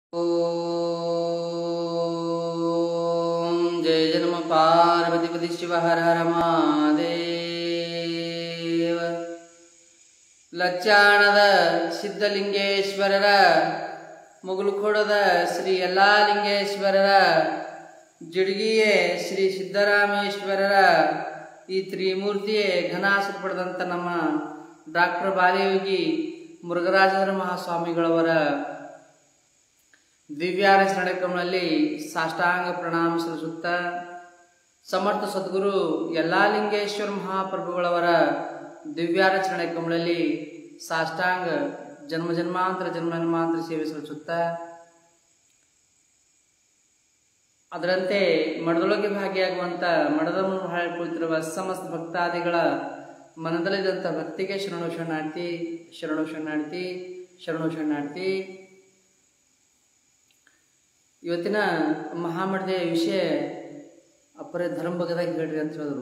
ॐ जय जन्म पार्वतीपति शिव हर हर ಮಹಾದೇವ ಲಚ್ಚಾಣದ ಸಿದ್ಧಲಿಂಗೇಶ್ವರರ ಮುಗುಳುಖೋಡದ ಶ್ರೀ ಯಲ್ಲಾಲಿಂಗೇಶ್ವರರ ಜಿಡ್ಗಿಯೇ ಶ್ರೀ ಸಿದ್ದರಾಮೇಶ್ವರರ ಈ ತ್ರಿಮೂರ್ತಿಯೇ ಘನಾಸನ ಪಡೆದಂಥ ನಮ್ಮ ಡಾಕ್ಟರ್ ಬಾಲಯೋಗಿ ಮುರುಘರಾಜೇಂದ್ರ ಮಹಾಸ್ವಾಮಿಗಳವರ ದಿವ್ಯಾರಚರಣೆ ಕ್ರಮದಲ್ಲಿ ಸಾಷ್ಟಾಂಗ ಪ್ರಣಾಮ ಸಲ್ಲಿಸುತ್ತ ಸಮರ್ಥ ಸದ್ಗುರು ಯಲ್ಲಾಲಿಂಗೇಶ್ವರ ಮಹಾಪ್ರಭುಗಳವರ ದಿವ್ಯಾರಚರಣೆ ಕ್ರಮದಲ್ಲಿ ಸಾಷ್ಟಾಂಗ ಜನ್ಮ ಜನ್ಮಾಂತರ ಜನ್ಮ ಜನ್ಮಾಂತರ ಸೇವೆ ಸಲ್ಲಿಸುತ್ತ ಅದರಂತೆ ಮಠದೊಳಗೆ ಭಾಗಿಯಾಗುವಂಥ ಮಠದ ಬಹಳ ಕುಳಿತಿರುವ ಸಮಸ್ತ ಭಕ್ತಾದಿಗಳ ಮನದಲ್ಲಿದ್ದಂಥ ಭಕ್ತಿಗೆ ಶರಣು ಶರಣಾರ್ಥಿ ಶರಣು ಶರಣಾರ್ಥಿ ಶರಣು ಶರಣಾರ್ಥಿ ಇವತ್ತಿನ ಮಹಾಮಠದ ವಿಷಯ ಅಪ್ಪರೇ ಧರ್ಮ ಬಗದಾಗ ಹೇಳ್ರಿ ಅಂತ ಹೇಳಿದ್ರು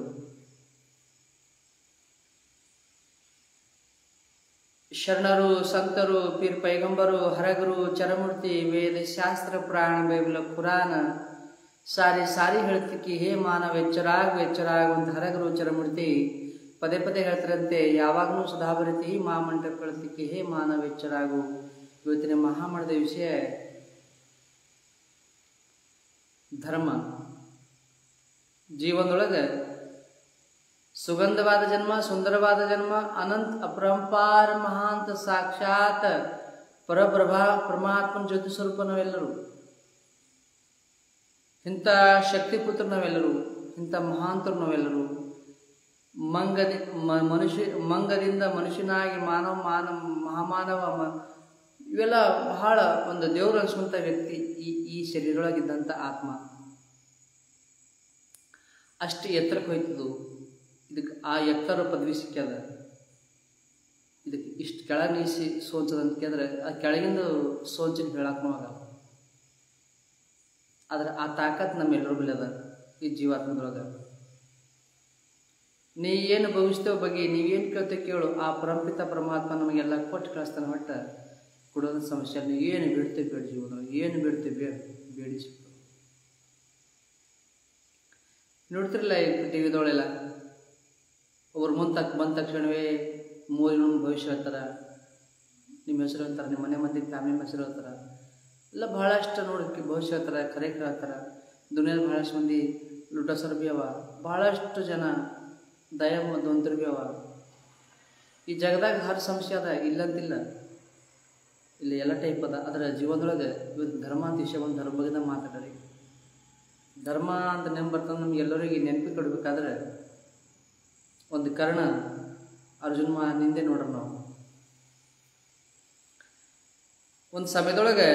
ಶರಣರು ಸಂತರು ಪೀರ್ ಪೈಗಂಬರು ಹರಗರು ಚರಮೂರ್ತಿ ವೇದ ಶಾಸ್ತ್ರ ಪುರಾಣ ಬೈಬಲ ಪುರಾಣ ಸಾರಿ ಸಾರಿ ಹೇಳ್ತಿಕ್ಕಿ ಹೇ ಮಾನವ ಎಚ್ಚರಾಗು ಎಚ್ಚರಾಗು ಅಂತ ಹರಗರು ಚರಮೂರ್ತಿ ಪದೇ ಪದೇ ಹೇಳ್ತಾರಂತೆ ಯಾವಾಗಲೂ ಸುಧಾಭರಿತಿ ಮಹಾಮಂಟಪ ಹೇಳ್ತಿಕ್ಕಿ ಹೇ ಮಾನವ ಎಚ್ಚರಾಗು ಇವತ್ತಿನ ಮಹಾಮಠದ ವಿಷಯ ಧರ್ಮ ಜೀವನದೊಳಗೆ ಸುಗಂಧವಾದ ಜನ್ಮ ಸುಂದರವಾದ ಜನ್ಮ ಅನಂತ ಅಪರಂಪಾರ ಮಹಾಂತ ಸಾಕ್ಷಾತ್ ಪರಪ್ರಭಾ ಪರಮಾತ್ಮನ ಜ್ಯೋತಿ ಸ್ವರೂಪ ನಾವೆಲ್ಲರೂ ಇಂಥ ಶಕ್ತಿಪುತ್ರ ನಾವೆಲ್ಲರೂ ಇಂಥ ಮಹಾಂತರು ನಾವೆಲ್ಲರೂ ಮಂಗದಿ ಮ- ಮನುಷ್ಯ ಮಂಗದಿಂದ ಮನುಷ್ಯನಾಗಿ ಮಾನವ ಮಾನವ ಮಹಾಮಾನವ ಮ- ಇವೆಲ್ಲ ಬಹಳ ಒಂದು ದೇವರು ಅನಿಸುವಂಥ ವ್ಯಕ್ತಿ ಈ ಈ ಶರೀರದೊಳಗಿದ್ದಂಥ ಆತ್ಮ ಅಷ್ಟು ಎತ್ತರಕ್ಕೆ ಹೋಯ್ತದು ಇದಕ್ಕೆ ಆ ಎತ್ತರ ಪದವಿ ಸಿಕ್ಕ್ಯದ ಇದಕ್ಕೆ ಇಷ್ಟು ಕೆಳಗೆ ನೀಸಿ ಸೋಂಚದಂತ ಕೇಳಿದ್ರೆ ಆ ಕೆಳಗಿಂದ ಸೋಂಚಿನ ಹೇಳಕ್ಕೂ ಆಗಲ್ಲ ಆದ್ರೆ ಆ ತಾಕತ್ ನಮ್ಮೆಲ್ಲರ ಬಳಿ ಅದ ಈ ಜೀವಾತ್ಮದೊಳಗೆ ನೀ ಏನು ಭವಿಷ್ಯದ ಬಗ್ಗೆ ನೀವೇನು ಕೇಳ್ತೇವೆ ಕೇಳು ಆ ಪರಂಪಿತ ಪರಮಾತ್ಮ ನಮಗೆಲ್ಲ ಕೊಟ್ಟು ಕಳಿಸ್ತಾನೆ ಒಟ್ಟ ಕೊಡೋದ ಸಮಸ್ಯೆ ನೀವು ಏನು ಬಿಡ್ತೇವೆ ಬೇಡ ಜೀವನ ಏನು ಬಿಡ್ತೇವೆ ಬೇಡ ಬೇಡಿ ಸಿಕ್ತು ನೋಡ್ತಿರಲ್ಲ ಈ ಟಿ ವಿದೊಳೆಲ್ಲ ಅವ್ರು ಮುಂದೆ ತಕ್ ಬಂದ ತಕ್ಷಣವೇ ಮೂರಿನ ಭವಿಷ್ಯ ಹೇಳ್ತಾರೆ ನಿಮ್ಮ ಹೆಸರು ಹೇಳ್ತಾರೆ ನಿಮ್ಮ ಮನೆ ಮಂದಿ ಫ್ಯಾಮಿಲಿ ಹೆಸರು ಹೇಳ್ತಾರೆ ಎಲ್ಲ ಭಾಳಷ್ಟು ನೋಡಿ ಭವಿಷ್ಯ ಹೇಳ್ತಾರೆ ಕರೆ ಹೇಳ್ತಾರೆ ದುನಿಯಾದ ಭಾಳಷ್ಟು ಮಂದಿ ಲುಟಸರ್ ಬಿ ಅವ ಭಾಳಷ್ಟು ಜನ ದಯವಂತರು ಬಿ ಅವ ಈ ಜಗದಾಗ ಹರ ಸಮಸ್ಯೆ ಅದ ಇಲ್ಲಂತಿಲ್ಲ ಇಲ್ಲಿ ಎಲ್ಲ ಟೈಪ್ ಅದ ಅದರ ಜೀವನದೊಳಗೆ ಇವತ್ತು ಧರ್ಮ ಅಂತ ವಿಷಯ ಒಂದು ಧರ್ಮ ಬಗ್ಗೆ ಮಾತಾಡ್ರಿ ಧರ್ಮ ಅಂತ ನೆನಪು ಬರ್ತಂದ್ರೆ ನಮ್ಗೆ ಎಲ್ಲರಿಗೆ ನೆನಪು ಕೊಡ್ಬೇಕಾದ್ರೆ ಒಂದು ಕರ್ಣ ಅರ್ಜುನ ಮಾ ನಿಂದೆ ನೋಡ್ರಿ ನಾವು ಒಂದು ಸಮಯದೊಳಗೆ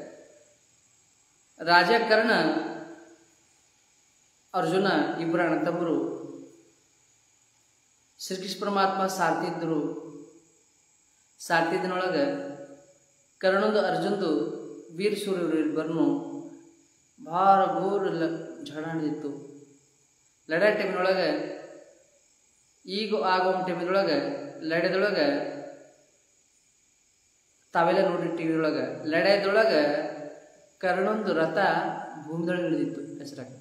ರಾಜ ಕರ್ಣ ಅರ್ಜುನ ಇಬ್ಬರು ಅಣ್ಣ ತಮ್ಮರು ಶ್ರೀಕೃಷ್ಣ ಪರಮಾತ್ಮ ಸಾರ್ತಿದ್ರು ಸಾರ್ತಿದ್ನೊಳಗೆ ಕರ್ಣಂದು ಅರ್ಜುನ್ದು ವೀರ ಸೂರ್ಯರು ಇಬ್ಬರನ್ನು ಭಾಳ ಘೋರ ಲ ಜಗಳ ನಡೆದಿತ್ತು ಲಡೆ ಟೈಮಿನೊಳಗೆ ಈಗ ಆಗೋ ಟೈಮಿನೊಳಗೆ ಲಡೆದೊಳಗೆ ತಾವೆಲ್ಲ ನೋಡ್ರಿ ಟಿ ವಿಯೊಳಗೆ ಲಡೆದೊಳಗೆ ಕರ್ಣೊಂದು ರಥ ಭೂಮಿದೊಳಗೆ ಇಳಿದಿತ್ತು ಹೆಸರಾಗ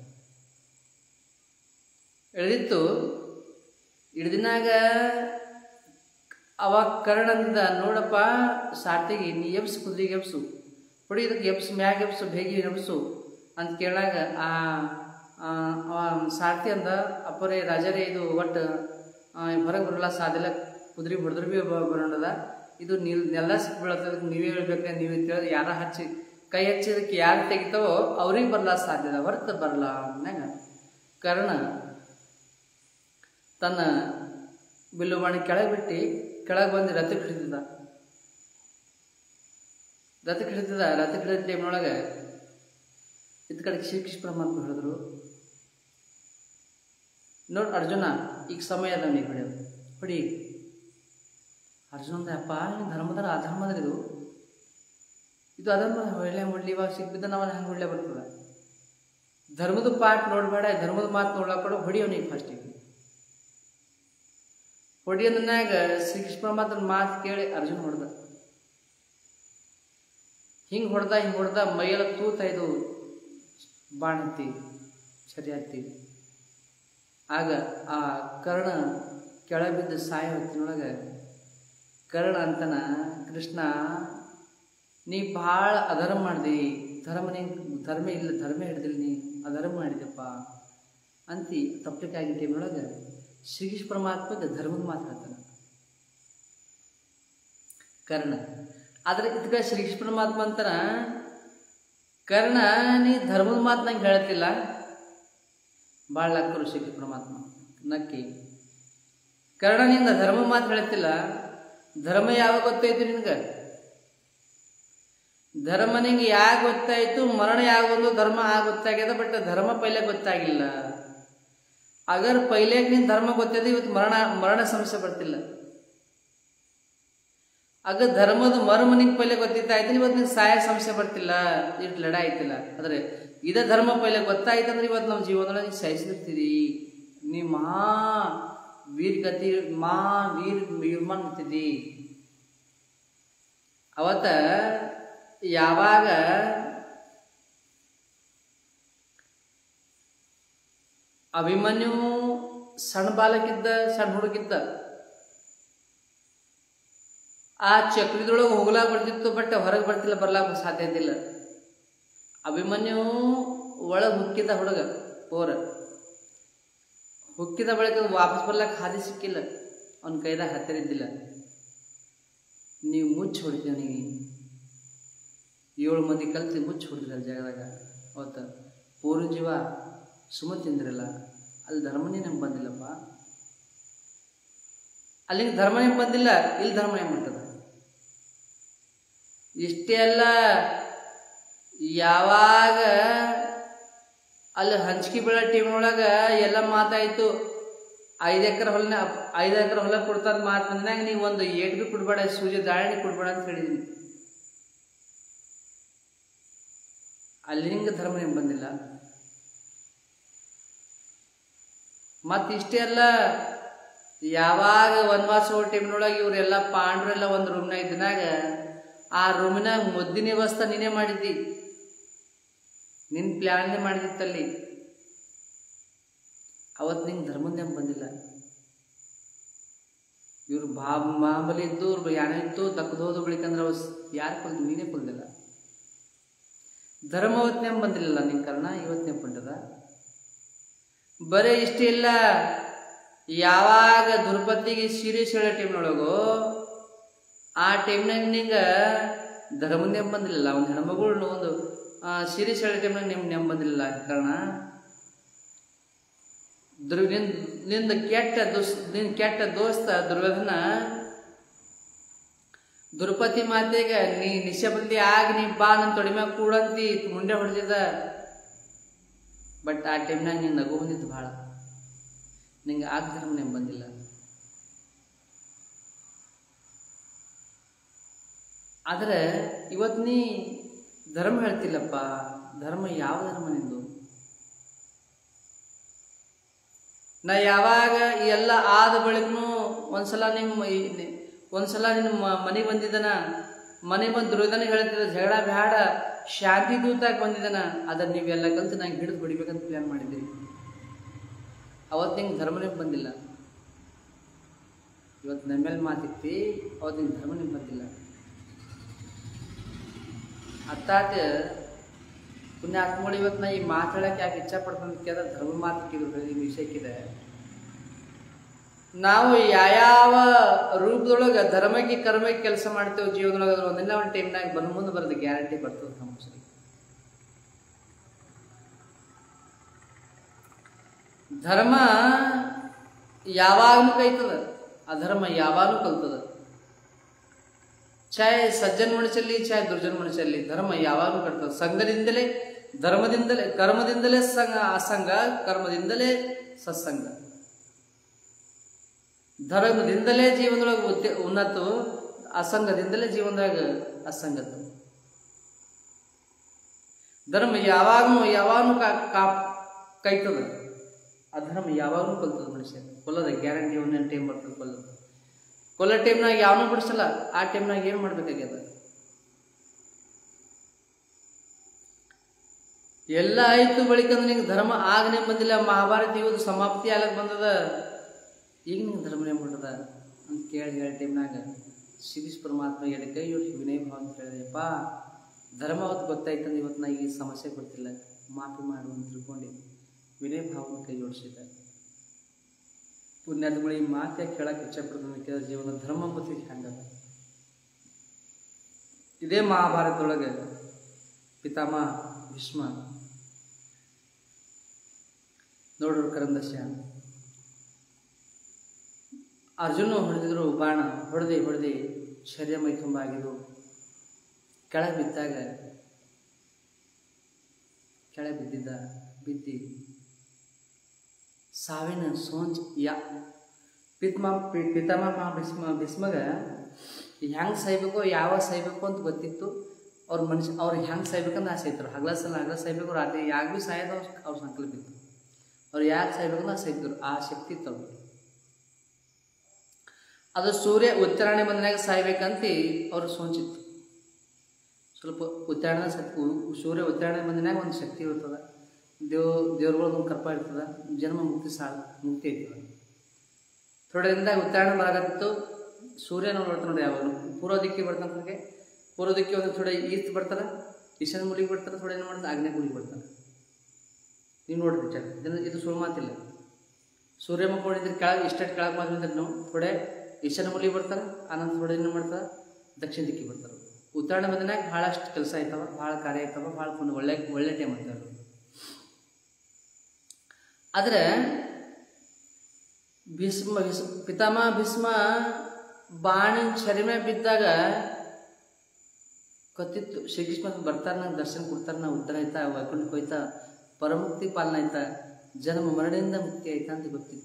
ಇಳಿದಿತ್ತು ಇಳಿದಿನಾಗ ಅವಾಗ ಕರ್ಣಂದ ನೋಡಪ್ಪ ಸಾರ್ತಿಗೆ ನೀ ಎಬ್ಸು ಕುದುರೆಗೆ ಎಬ್ಸು ಹೊಡಿ ಇದಕ್ಕೆ ಎಬ್ಸು ಮ್ಯಾಗ ಎಬ್ಸು ಬೇಗಿ ಎಬ್ಸು ಅಂತ ಕೇಳಾಗ ಆ ಆ, ಅವ ಸಾರ್ತಿ ಅಂದ ಅಪ್ಪರೇ ರಾಜರೇ ಇದು ಒಟ್ಟು ಹೊರಗೆ ಬರಲ್ಲ ಸಾಧ್ಯಲ್ಲ ಕುದುರೆ ಹೊಡೆದ್ರೆ ಭೀ ಬರೋಣದ ಇದು ನೀಲ್ ನೆಲ ಸಿಕ್ಕಿ ಬೀಳತ್ತದಕ್ಕೆ ನೀವೇ ಹೇಳ್ಬೇಕು ನೀವೇ ತಿಳಿದು ಯಾರ ಹಚ್ಚಿ ಕೈ ಹಚ್ಚಿದಕ್ಕೆ ಯಾರು ತೆಗಿತಾವೋ ಅವ್ರಿಗೆ ಬರಲ್ಲ ಸಾಧ್ಯದ ಹೊರತು ಬರಲ್ಲ ಅಂದಾಗ ಕರ್ಣ ತನ್ನ ಬಿಲ್ಲುವಾಣಿ ಕೆಳಗೆ ಬಿಟ್ಟು ಕೆಳಗೆ ಬಂದು ರಥಕ್ಕೆ ಹಿಡಿದಿದ್ದ ರಥಕ್ಕೆ ಹಿಡಿದಿದ್ದ ರಥಕ್ಕೆ ಹಿಡಿದ ಟೈಮ್ನೊಳಗೆ ಇದ್ ಕಡೆ ಶ್ರೀಕೃಷ್ಣ ಪರಮಾತ್ಮ ಹೇಳಿದ್ರು ನೋಡ್ ಅರ್ಜುನ ಈಗ ಸಮಯ ಅದ ನೀ ಹೊಡೆಯೋದು ಹೊಡಿ ಅರ್ಜುನ ಅಂದ ಅಪ್ಪ ನೀನು ಧರ್ಮದರ ಅಧರ್ಮದ್ರ ಇದು ಇದು ಅಧರ್ಮ ಒಳ್ಳೆ ಮುಡ್ಲಿ ಇವಾಗ ಸಿಕ್ಕಿದ್ದ ನಾವು ಹಂಗೆ ಒಳ್ಳೆ ಬರ್ತದ ಧರ್ಮದ ಪಾಠ ನೋಡಬೇಡ ಧರ್ಮದ ಮಾತು ನೋಡ್ಲಾಕ ಕೊಡು ಹೊಡಿಯೋನಿಗೆ ಫಸ್ಟಿಗೆ ಹೊಡಿಯೋದನ್ನಾಗ ಶ್ರೀಕೃಷ್ಣ ಪರಮಾತ್ಮನ ಮಾತು ಕೇಳಿ ಅರ್ಜುನ್ ಹೊಡೆದ ಹಿಂಗೆ ಹೊಡೆದ ಹಿಂಗೆ ಹೊಡೆದ ಮೈಯೆಲ್ಲ ತೂತ ಇದು ಬಾಣ ಹತ್ತಿ ಸರಿ ಹತ್ತಿ ಆಗ ಆ ಕರ್ಣ ಕೆಳ ಬಿದ್ದು ಸಾಯ ಹೊತ್ತಿನೊಳಗೆ ಕರ್ಣ ಅಂತನ ಕೃಷ್ಣ ನೀ ಭಾಳ ಅಧರ್ಮ ಮಾಡ್ದಿ ಧರ್ಮ ನೀ ಧರ್ಮ ಇಲ್ಲ ಧರ್ಮ ಹಿಡ್ದಿಲ್ಲ ನೀ ಅಧರ್ಮ ಮಾಡಿದೆಪ್ಪ ಅಂತಿ ತಪ್ಪಲಿಕ್ಕಾಗಿ ಟೈಮ್ನೊಳಗೆ ಶ್ರೀಕೃಷ್ಣ ಪರಮಾತ್ಮಗೆ ಧರ್ಮದ ಮಾತು ಹೇಳ್ತಾನೆ ಕರ್ಣ ಆದ್ರೆ ಇದಕ್ಕೆ ಶ್ರೀಕೃಷ್ಣ ಪರಮಾತ್ಮ ಅಂತಾನ ಕರ್ಣ ನೀ ಧರ್ಮದ ಮಾತು ನಂಗೆ ಹೇಳ್ತಿಲ್ಲ ಭಾಳ ನಕ್ಕರು ಶ್ರೀಕೃಷ್ಣ ಪರಮಾತ್ಮ ನಕ್ಕಿ ಕರ್ಣ ನಿಂದ ಧರ್ಮ ಮಾತು ಹೇಳ್ತಿಲ್ಲ ಧರ್ಮ ಯಾವಾಗ ಗೊತ್ತಾಯ್ತು ನಿನ್ಗೆ ಧರ್ಮ ನಿಂಗೆ ಯಾಕೆ ಗೊತ್ತಾಯ್ತು ಮರಣ ಯಾಗೊಂದು ಧರ್ಮ ಆಗ ಗೊತ್ತಾಗ್ಯದ ಬಟ್ ಧರ್ಮ ಪೈಲೆ ಗೊತ್ತಾಗಿಲ್ಲ ಅಗರ್ ಪೈಲೆ ನಿನ್ ಧರ್ಮ ಗೊತ್ತಿದೆ ಇವತ್ತು ಮರಣ ಮರಣ ಸಮಸ್ಯೆ ಬರ್ತಿಲ್ಲ ಆಗ ಧರ್ಮದ ಮರ್ಮ ನಿಂಗೆ ಪೈಲೆ ಗೊತ್ತಿತ್ತಾಯ್ತು ಇವತ್ತು ನಿಂಗೆ ಸಹಾಯ ಸಮಸ್ಯೆ ಬರ್ತಿಲ್ಲ ಇಷ್ಟು ಲಡ ಆಯ್ತಿಲ್ಲ ಆದರೆ ಇದೇ ಧರ್ಮ ಪೈಲೆ ಗೊತ್ತಾಯ್ತು ಅಂದ್ರೆ ಇವತ್ತು ನಮ್ಮ ಜೀವನದೊಳಗೆ ನೀವು ಸಹಿಸಿರ್ತೀರಿ ನೀ ಮಹಾ ವೀರ್ಗತಿ ಮಾ ವೀರ್ ವೀರ್ಮಾನ್ ನಿಂತಿದ್ದಿ ಅವತ್ತ ಯಾವಾಗ ಅಭಿಮನ್ಯು ಸಣ್ಣ ಬಾಲಕಿದ್ದ ಸಣ್ಣ ಹುಡುಗಿದ್ದ ಆ ಚಕ್ರದೊಳಗೆ ಹೋಗ್ಲಾಕ ಬರ್ತಿತ್ತು ಬಟ್ ಹೊರಗೆ ಬರ್ತಿಲ್ಲ ಬರ್ಲಾಕ ಸಾಧ್ಯತೆ ಇಲ್ಲ ಅಭಿಮನ್ಯು ಒಳಗೆ ಹುಕ್ಕಿದ ಹುಡುಗ ಹೋರ ಹುಕ್ಕಿದ ಬಳಿಕ ವಾಪಸ್ ಬರ್ಲಾಕ ಹಾದಿ ಸಿಕ್ಕಿಲ್ಲ ಅವನ ಕೈದಾಗ ಹತ್ತಿರ ಇದ್ದಿಲ್ಲ ನೀವು ಮುಚ್ಚಿ ಹೊಡಿತೀವಿ ಅವನಿಗೆ ಏಳು ಮಂದಿ ಕಲ್ತು ಮುಚ್ಚಿ ಹೊಡಿದ್ರಿ ಅಲ್ಲಿ ಜಾಗದಾಗ ಅವತ್ತು ಪೂರ್ವ ಜೀವ ಸುಮ ತಿಂದ್ರಲ್ಲ ಅಲ್ಲಿ ಧರ್ಮನೇ ನಮ್ಗೆ ಬಂದಿಲ್ಲಪ್ಪ ಅಲ್ಲಿಗೆ ಧರ್ಮ ನಿಮ್ಗೆ ಬಂದಿಲ್ಲ ಇಲ್ಲಿ ಧರ್ಮ ಏನು ಮಾಡ್ತದ ಇಷ್ಟೇ ಅಲ್ಲ ಯಾವಾಗ ಅಲ್ಲಿ ಹಂಚಿಕೆ ಬೀಳೋ ಟೀಮ್ನೊಳಗೆ ಎಲ್ಲ ಮಾತಾಯ್ತು ಐದು ಎಕರೆ ಹೊಲನ ಐದು ಎಕರೆ ಹೊಲ ಕೊಡ್ತಾರ ಮಾತು ಬಂದಾಗ ನೀವು ಒಂದು ಏಟ್ ಬಿ ಕೊಡ್ಬೇಡ ಸೂಜಿ ದಾಳಿನಿ ಕೊಡ್ಬೇಡ ಅಂತ ಹೇಳಿದೀನಿ ಅಲ್ಲಿ ನಿಂಗೆ ಧರ್ಮ ನಿಮ್ಗೆ ಬಂದಿಲ್ಲ ಮತ್ತು ಇಷ್ಟೇ ಅಲ್ಲ ಯಾವಾಗ ವನವಾಸ ಹೋಗೋ ಟೈಮ್ನೊಳಗೆ ಇವರೆಲ್ಲ ಪಾಂಡ್ರೆಲ್ಲ ಒಂದು ರೂಮ್ನಾಗ ಇದ್ದಿನಾಗ ಆ ರೂಮಿನಾಗ ಮುದ್ದಿನ ವ್ಯವಸ್ಥೆ ನೀನೇ ಮಾಡಿದ್ದಿ ನಿನ್ನ ಪ್ಲ್ಯಾನ್ನೇ ಮಾಡಿದಿತ್ತಲ್ಲಿ ಅವತ್ತು ನಿಂಗೆ ಧರ್ಮದ ನೆನಪು ಬಂದಿಲ್ಲ ಇವ್ರು ಬಾ ಮಾಮೂಲಿ ಇದ್ದು ಇವ್ರು ಯಾನೇ ಇತ್ತು ತಕ್ಕದು ಹೋದ ಬಳಿಕಂದ್ರೆ ಅವ್ ಯಾರು ಕೊಲ್ದು ನೀನೇ ಕೊಲ್ದಿಲ್ಲ ಧರ್ಮ ಅವತ್ತು ನೆನಪು ಬಂದಿಲ್ಲ ನಿನ್ನ ಕಾರಣ ಇವತ್ತು ನೆನಪು ಬಂದದ ಬರೀ ಇಷ್ಟೇ ಇಲ್ಲ ಯಾವಾಗ ದುರ್ಪತಿಗೆ ಸೀರೆ ಸೆಳೋ ಟೈಮ್ನೊಳಗು ಆ ಟೈಮ್ನಾಗ ನಿಂಗೆ ಧರ್ಮ ನೆನಪು ಬಂದಿಲ್ಲ ಒಂದು ಹೆಣ್ಮಗಳು ಒಂದು ಸೀರೆ ಸೆಳೋ ಟೈಮ್ನಾಗ ನಿಮ್ಗೆ ನೆನಪು ಬಂದಿಲ್ಲ ಕಾರಣ ದುರ್ ನಿನ್ ನಿಂದ ಕೆಟ್ಟ ದುಸ್ ನಿನ್ ಕೆಟ್ಟ ದೋಸ್ತ ದುರ್ಯೋಧನ ದುರ್ಪತಿ ಮಾತೆಗೆ ನೀ ನಿಶಬ್ದಿ ಆಗಿ ನೀ ಬಾ ನನ್ನ ತೊಡಿಮ್ಯಾಗ ಕೂಡಂತಿ ಮುಂಡೆ ಹೊಡೆದಿದ್ದ ಬಟ್ ಆ ಟೈಮ್ನಾಗ ನೀನು ನಗು ಬಂದಿತ್ತು ಭಾಳ ನಿಂಗೆ ಆಗ ಧರ್ಮ ನೆನಪು ಬಂದಿಲ್ಲ ಆದರೆ ಇವತ್ತು ನೀ ಧರ್ಮ ಹೇಳ್ತಿಲ್ಲಪ್ಪ ಧರ್ಮ ಯಾವ ಧರ್ಮ ನಿಂದು ನಾ ಯಾವಾಗ ಈ ಎಲ್ಲ ಆದ ಬಳಿಕನು ಒಂದ್ಸಲ ನಿಮ್ಮ ಈ- ನಿ- ಒಂದ್ಸಲ ನಿನ್ನ ಮನೆಗೆ ಬಂದಿದ್ದನ ಮನೆ ಬಂದು ದುರ್ಯೋಧನ ಹೇಳ್ತಿದ್ದ ಜಗಳ ಬೇಡ ಶಾಂತಿ ದೂತಾಗಿ ಬಂದಿದ್ದನ ಅದನ್ನ ನೀವೆಲ್ಲ ಕಲ್ತು ನಂಗೆ ಹಿಡಿದು ಬಿಡ್ಬೇಕಂತ ಪ್ಲ್ಯಾನ್ ಮಾಡಿದ್ದೀರಿ ಅವತ್ತು ನಿಂಗೆ ಧರ್ಮ ನೆನಪು ಬಂದಿಲ್ಲ ಇವತ್ತು ನಮ್ಮ ಮೇಲೆ ಮಾತಿತ್ತಿ ಅವತ್ತು ನಿಂಗೆ ಧರ್ಮ ನೆನಪು ಬಂದಿಲ್ಲ ಅರ್ಥಾತ್ ಪುಣ್ಯಾತ್ಮಗಳು ಇವತ್ತು ನಾ ಈ ಮಾತಾಡಕ್ಕೆ ಯಾಕೆ ಇಚ್ಛೆ ಪಡ್ತಾನೆ ಕೇಳಿದ್ರೆ ಧರ್ಮ ಮಾತಿಕ್ಕಿದ್ರು ಈ ವಿಷಯಕ್ಕಿದೆ ನಾವು ಯಾವ್ಯಾವ ರೂಪದೊಳಗೆ ಧರ್ಮಕ್ಕೆ ಕರ್ಮಕ್ಕೆ ಕೆಲಸ ಮಾಡ್ತೇವೆ ಜೀವನದೊಳಗೆ ಅದ್ರ ಒಂದಿನ ಒಂದು ಟೈಮ್ನಾಗ ಬಂದು ಮುಂದೆ ಬರೋದು ಗ್ಯಾರಂಟಿ ಬರ್ತದೆ ನಮ್ಮ ಸರಿ ಧರ್ಮ ಯಾವಾಗಲೂ ಕೈತದ ಅಧರ್ಮ ಯಾವಾಗಲೂ ಕಲ್ತದ ಚಾಯ್ ಸಜ್ಜನ್ ಮನುಷ್ಯಲ್ಲಿ ಚಾಯ್ ದುರ್ಜನ್ ಮನುಷ್ಯಲ್ಲಿ ಧರ್ಮ ಯಾವಾಗಲೂ ಕಟ್ತದೆ ಸಂಘದಿಂದಲೇ ಧರ್ಮದಿಂದಲೇ ಕರ್ಮದಿಂದಲೇ ಸಂಘ ಅಸಂಗ ಕರ್ಮದಿಂದಲೇ ಸತ್ಸಂಗ ಧರ್ಮದಿಂದಲೇ ಜೀವನದೊಳಗೆ ಉದ್ಯ ಉನ್ನತ ಅಸಂಗದಿಂದಲೇ ಜೀವನದಾಗ ಅಸಂಗತ ಧರ್ಮ ಯಾವಾಗಲೂ ಯಾವಾಗಲೂ ಕಾ ಕಾ ಕೈತದ ಅಧರ್ಮ ಯಾವಾಗಲೂ ಕಲ್ತದ ಮನುಷ್ಯ ಕೊಲ್ಲದ ಗ್ಯಾರಂಟಿ ಒಂದೇನು ಟೈಮ್ ಬರ್ತದೆ ಕೊಲ್ಲದ ಕೊಲ್ಲ ಟೈಮ್ನಾಗ ಯಾವನೂ ಬಿಡಿಸಲ್ಲ ಆ ಟೈಮ್ನಾಗ ಏನು ಮಾಡ್ಬೇಕಾಗ್ಯದ ಎಲ್ಲ ಆಯ್ತು ಬಳಿಕ ಅಂದ್ರೆ ನಿಂಗೆ ಧರ್ಮ ಆಗನೇ ಬಂದಿಲ್ಲ ಮಹಾಭಾರತ ಇವತ್ತು ಸಮಾಪ್ತಿ ಆಗಕ್ಕೆ ಬಂದದ ಈಗ ನಿಂಗೆ ಧರ್ಮನೇ ಬಿಟ್ಟದ ಅಂತ ಕೇಳಿ ಹೇಳಿ ಟೈಮ್ನಾಗ ಶ್ರೀಕೃಷ್ಣ ಪರಮಾತ್ಮ ಎಡ ಕೈ ಜೋಡಿಸಿ ವಿನಯ ಭಾವ ಅಂತ ಹೇಳಿದೆಪ್ಪ ಧರ್ಮ ಅವತ್ತು ಗೊತ್ತಾಯ್ತಂದ್ರೆ ಇವತ್ತು ನಾ ಈ ಸಮಸ್ಯೆ ಗೊತ್ತಿಲ್ಲ ಮಾಫಿ ಮಾಡು ಅಂತ ತಿಳ್ಕೊಂಡು ವಿನಯ ಭಾವನ ಕೈ ಜೋಡಿಸಿದ್ದ ಪುಣ್ಯಾತ್ಮಗಳು ಈ ಮಾತೆ ಕೇಳಕ್ಕೆ ಇಚ್ಛಪಡ್ತಾನೆ ಕೇಳಿದ ಜೀವನ ಧರ್ಮ ಬುದ್ಧಿ ಹಂಗದ ಇದೇ ಮಹಾಭಾರತದೊಳಗೆ ಪಿತಾಮಹ ಭೀಷ್ಮ ನೋಡ್ರು ಕರಂದಸ್ಯ ಅರ್ಜುನ ಹೊಡೆದಿದ್ರು ಬಾಣ ಹೊಡೆದು ಹೊಡೆದು ಶರೀರ ಮೈ ತುಂಬ ಆಗಿದ್ದು ಕೆಳಗೆ ಬಿದ್ದಾಗ ಕೆಳಗೆ ಬಿದ್ದಿದ್ದ ಬಿದ್ದಿ ಸಾವಿನ ಸೋಂಚ್ ಯಾ ಪಿತ್ಮ ಪಿ- ಪಿತಾಮಹ ಭೀಷ್ಮ ಭೀಷ್ಮಗ ಹೆಂಗೆ ಸಾಯ್ಬೇಕು ಯಾವಾಗ ಸಾಯ್ಬೇಕು ಅಂತ ಗೊತ್ತಿತ್ತು ಅವ್ರ ಮನುಷ್ಯ ಅವ್ರು ಹೆಂಗೆ ಸಾಯ್ಬೇಕಂತ ಆಸೆ ಇತ್ತು ಹಗಲ ಸಲ ಹಗಲ ಸಾಯ್ಬೇಕು ರಾತ್ರಿ ಯಾಕೆ ಭೀ ಸಾಯೋದು ಅವ್ರ ಅವ್ರ ಸಂಕಲ್ಪ ಇತ್ತು ಅವ್ರು ಯಾಕೆ ಸಾಯ್ಬೇಕು ಅಂತ ಆಸೆ ಇದ್ರು ಆ ಶಕ್ತಿ ಇತ್ತು ಅವ್ರಿಗೆ ಅದು ಸೂರ್ಯ ಉತ್ತರಾಯಣ ಬಂದನಾಗ ಸಾಯ್ಬೇಕಂತ ಅವ್ರು ಸೋಂಚಿತ್ತು ಸ್ವಲ್ಪ ಉತ್ತರಾಯಣ ಶಕ್ತಿ ಸೂರ್ಯ ಉತ್ತರಾಯಣ ಬಂದನಾಗ ಒಂದು ಶಕ್ತಿ ಇರ್ತದ ದೇವ್ ದೇವ್ರಗಳೊಂದು ಕರ್ಪ ಇರ್ತದ ಜನ್ಮ ಮುಕ್ತಿ ಸಾಲ ಮುಕ್ತಿ ಐತದ ಥೋಡೆಯಿಂದ ಉತ್ತರಾಯಣ ಬರಾಕತ್ತಿತ್ತು ಸೂರ್ಯನ ನೋಡ್ತಾನೆ ನೋಡಿ ಯಾವಾಗ ಪೂರ್ವ ದಿಕ್ಕಿಗೆ ಬರ್ತಾನೆ ನನಗೆ ಪೂರ್ವ ದಿಕ್ಕಿ ಒಂದು ಥೋಡೆ ಈಸ್ಟ್ ಬರ್ತಾರ ಈಶಾನ್ಯ ಮುಲಿಗೆ ಬರ್ತಾರೆ ಥೋಡೆ ಏನು ಮಾಡ್ತಾರೆ ಆಗ್ನೇಯ ಮುಲಿಗೆ ಬರ್ತಾರೆ ನೀವು ನೋಡ್ರಿ ವಿಚಾರ ಇದನ್ನ ಇದು ಸುಳ್ಳು ಮಾತಿಲ್ಲ ಸೂರ್ಯ ಮಕ್ಕೊಂಡಿದ್ರೆ ಕೆಳಗೆ ಇಷ್ಟಟ್ಟು ಕೆಳಗೆ ಬಂದ್ರೆ ನಾವು ಥೋಡೆ ಈಶಾನ್ಯ ಮುಲಿಗೆ ಬರ್ತಾರೆ ಆನಂತರ ಥೋಡೆ ಏನು ಮಾಡ್ತಾರೆ ದಕ್ಷಿಣ ದಿಕ್ಕಿಗೆ ಬರ್ತಾರೆ ಉತ್ತರಾಯಣ ಬಂದನಾಗ ಭಾಳಷ್ಟು ಕೆಲಸ ಆಯ್ತವ ಭಾಳ ಕಾರ್ಯ ಆಯ್ತವ ಭಾಳ ಪುಣ್ಯ ಒಳ್ಳೆ ಒಳ್ಳೆ ಟೈಮ್ ಅಂತಾರೆ ಆದರೆ ಭೀಷ್ಮ ಭೀಷ್ಮ ಪಿತಾಮಹ ಭೀಷ್ಮ ಬಾಣಿನ ಚರಿಮೆ ಬಿದ್ದಾಗ ಗೊತ್ತಿತ್ತು ಶ್ರೀಕೃಷ್ಣ ಬರ್ತಾರೆ ನಂಗೆ ದರ್ಶನ ಕೊಡ್ತಾರೆ ನಾ ಉದ್ಧಾರ ಆಯ್ತಾ ವೈಕುಂಠಕ್ಕೆ ಹೋಯ್ತಾ ಪರಮುಕ್ತಿ ಪಾಲನ ಆಯ್ತಾ ಜನ್ಮ ಮರಣದಿಂದ ಮುಕ್ತಿ ಆಯ್ತಾ ಅಂತ ಗೊತ್ತಿತ್ತು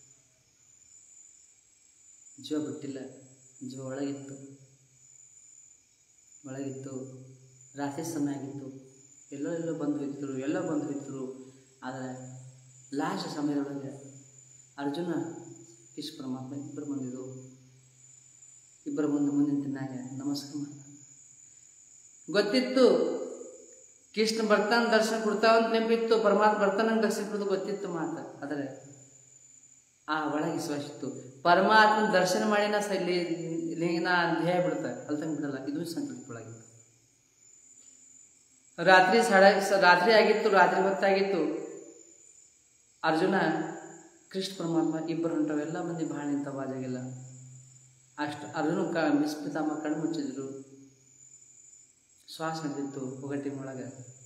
ಜೀವ ಬಿಟ್ಟಿಲ್ಲ ಜೀವ ಒಳಗಿತ್ತು ಒಳಗಿತ್ತು ರಾತ್ರಿ ಸಮಯ ಆಗಿತ್ತು ಎಲ್ಲೋ ಎಲ್ಲೋ ಬಂದು ಹೋಯ್ತಿರು ಎಲ್ಲೋ ಬಂದು ಹೋಯ್ತಿರು ಆದರೆ ಲಾಸ್ಟ್ ಸಮಯದೊಳಗೆ ಅರ್ಜುನ ಕೃಷ್ಣ ಪರಮಾತ್ಮ ಇಬ್ಬರು ಬಂದಿದ್ದು ಇಬ್ಬರ ಮುಂದೆ ಮುಂದಿನ ತಿನ್ನಾಗ ನಮಸ್ಕಾರ ಮಾಡ ಗೊತ್ತಿತ್ತು ಕೃಷ್ಣ ಬರ್ತಾನೆ ದರ್ಶನ ಕೊಡ್ತಾವಂತ ನೆನಪಿತ್ತು ಪರಮಾತ್ಮ ಬರ್ತಾನೆ ದರ್ಶನ ಕೊಡೋದು ಗೊತ್ತಿತ್ತು ಮಾತ ಆದರೆ ಆ ಒಳಗೆ ವಿಶ್ವಾಸ ಇತ್ತು ಪರಮಾತ್ಮನ ದರ್ಶನ ಮಾಡಿನ ಸ ನಾ ಧ್ಯೇಯ ಬಿಡ್ತಾರೆ ಅಲ್ತಂಗೆ ಬಿಡಲ್ಲ ಇದು ಸಂಕಲ್ಪ ಒಳಗಿತ್ತು ರಾತ್ರಿ ಸಾಡ ರಾತ್ರಿ ಆಗಿತ್ತು ರಾತ್ರಿ ಹೊತ್ತಾಗಿತ್ತು ಅರ್ಜುನ ಕೃಷ್ಣ ಪರಮಾತ್ಮ ಇಬ್ಬರು ಹೊಂಟವು ಎಲ್ಲ ಮಂದಿ ಭಾಳ ನಿಂತ ಬಾಜಾಗಿಲ್ಲ ಅಷ್ಟು ಅರ್ಜುನ ಕ ಮಿಸ್ಪಿತಾಮ ಕಣ್ಣು ಮುಚ್ಚಿದ್ರು ಶ್ವಾಸ ಹಿಡಿದಿತ್ತು ಒಗಟಿನ ಒಳಗೆ